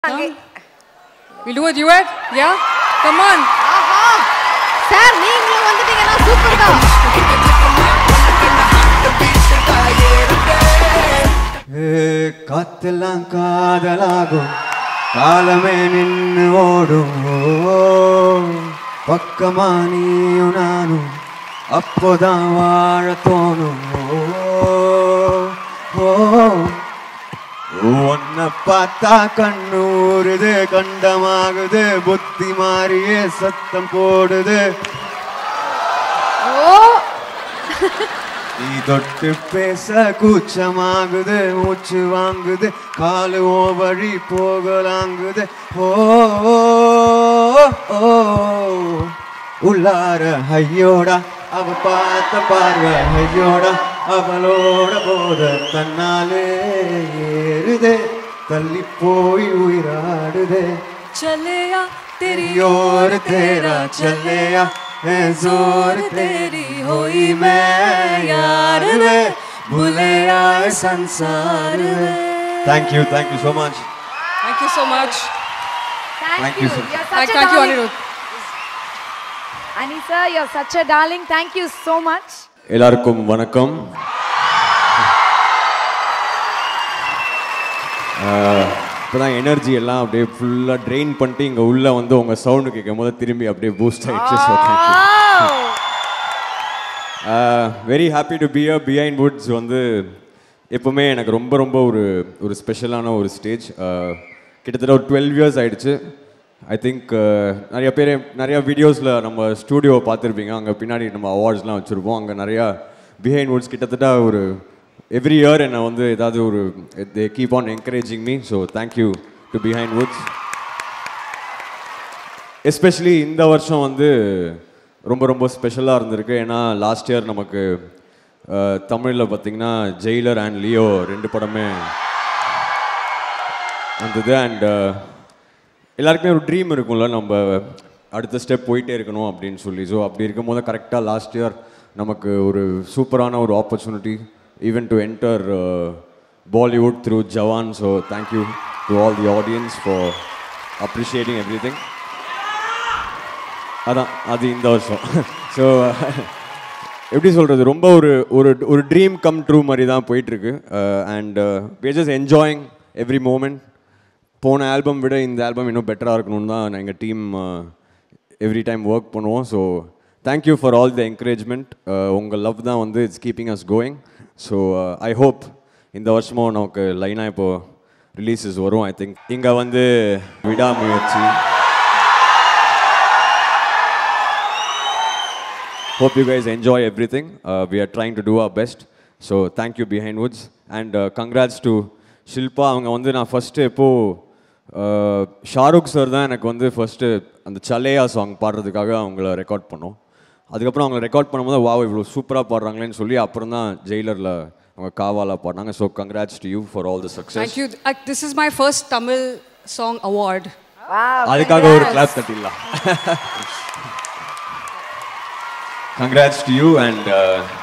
அங்கே- We'll do a duet? Yeah? Come on. ஆஹா sir நீங்களும் வந்துட்டீங்கன்னா சூப்பர் தான் ஏ, காத்தெல்லாம் காதலாகும் காலமே நின்று ஓடும் ஓ, பக்கமா நீயும் நானும் அப்போதான் வாழ தோணும் ஓ, ஓ, உன்னை பார்த்தா கண்ணூறுது கண்டமாகுது புத்தி மாறியே சத்தம் போடுது ஓ நீ தொட்டு பேச கூச்சமாகுது மூச்சு வாங்குது காலு ஓ வழி போகலாங்குது ஓ ஓ, ஓ உள்ளார ஐயோடா அவ பார்த்த பார்வை ஐயோடா அவளோட போத தன்னாலே ஏறுதே தள்ளி போய் உயிராடுதே चलेया तेरी योर तेरा चलेया है जोर तेरी होई मैं यार वे भूले आए संसार वे thank you thank you so much Thank you so much. Thank Thank you you, sir. You Thank, such thank you, a Anirudh. Ani sir you such a darling thank you so much எல்லாருக்கும் வணக்கம் இப்போதான் energy எல்லாம் அப்படியே ஃபுல்லாக train பண்ணிட்டு இங்கே உள்ள வந்து உங்கள் சவுண்டு கேட்கும் போது திரும்பி அப்படியே பூஸ்ட் ஆயிடுச்சு so thank you very happy to be a Behindwoods வந்து எப்பவுமே எனக்கு ரொம்ப ரொம்ப ஒரு ஒரு ஸ்பெஷலான ஒரு ஸ்டேஜ் கிட்டத்தட்ட ஒரு டுவெல் இயர்ஸ் ஆயிடுச்சு ஐ திங்க் நிறைய பேர் நிறைய வீடியோஸில் நம்ம ஸ்டூடியோ பார்த்துருப்பீங்க அங்கே பின்னாடி நம்ம அவார்ட்ஸ்லாம் வச்சுருப்போம் அங்கே நிறையா பிஹைண்ட் வுட்ஸ் கிட்டத்தட்ட ஒரு எவ்ரி இயர் என்னை வந்து ஏதாவது ஒரு they keep on encouraging me so thank you to Behindwoods especially இந்த வருஷம் வந்து ரொம்ப ரொம்ப ஸ்பெஷலாக இருந்திருக்கு ஏன்னா லாஸ்ட் இயர் நமக்கு தமிழில் பார்த்தீங்கன்னா ஜெயிலர் அண்ட் லியோ ரெண்டு படமே வந்தது அண்ட் எல்லாருக்குமே ஒரு ட்ரீம் இருக்கும்ல நம்ம அடுத்த ஸ்டெப் போயிட்டே இருக்கணும் அப்படின்னு சொல்லி ஸோ அப்படி இருக்கும்போது கரெக்டாக லாஸ்ட் இயர் நமக்கு ஒரு சூப்பரான ஒரு opportunity even to enter Bollywood through Jawan so thank you to all the audience for appreciating everything அதான் அது இந்த வருஷம் ஸோ எப்படி சொல்கிறது ரொம்ப ஒரு ஒரு ஒரு ட்ரீம் கம் ட்ரூ மாதிரி தான் போயிட்டுருக்கு and we just enjoying every moment போன ஆல்பம் விட இந்த ஆல்பம் இன்னும் பெட்டராக இருக்கணும்னு தான் எங்கள் டீம் எவ்ரி டைம் ஒர்க் பண்ணுவோம் so thank you for all the encouragement உங்கள் லவ் தான் வந்து it's keeping us going so I hope இந்த வருஷமும் நமக்கு லைனாக இப்போது ரிலீஸஸ் வரும் ஐ திங்க் இங்கே வந்து விடாமுயற்சி Hope you guys enjoy everything. Uh, we are trying to do our best. So thank you Behind Woods and uh, congrats to Shilpa அவங்க வந்து நான் ஃபஸ்ட்டு எப்போ uh, ஷாருக் சார் தான் எனக்கு வந்து ஃபஸ்ட்டு அந்த சலையா சாங் பாடுறதுக்காக அவங்கள ரெக்கார்ட் பண்ணோம் அதுக்கப்புறம் அவங்கள ரெக்கார்ட் பண்ணும்போது வாவ் இவ்வளோ சூப்பராக பாடுறாங்களேன்னு சொல்லி அப்புறம் தான் ஜெயிலரில் அவங்க காவாலா பாடினாங்க so congrats to you for all the success Thank you. Uh, this is my first Tamil song award. Wow அதுக்காக ஒரு கிளாஸ் தட்டிடலாம் கங்க்ராட்ஸ் டு யூ அண்ட்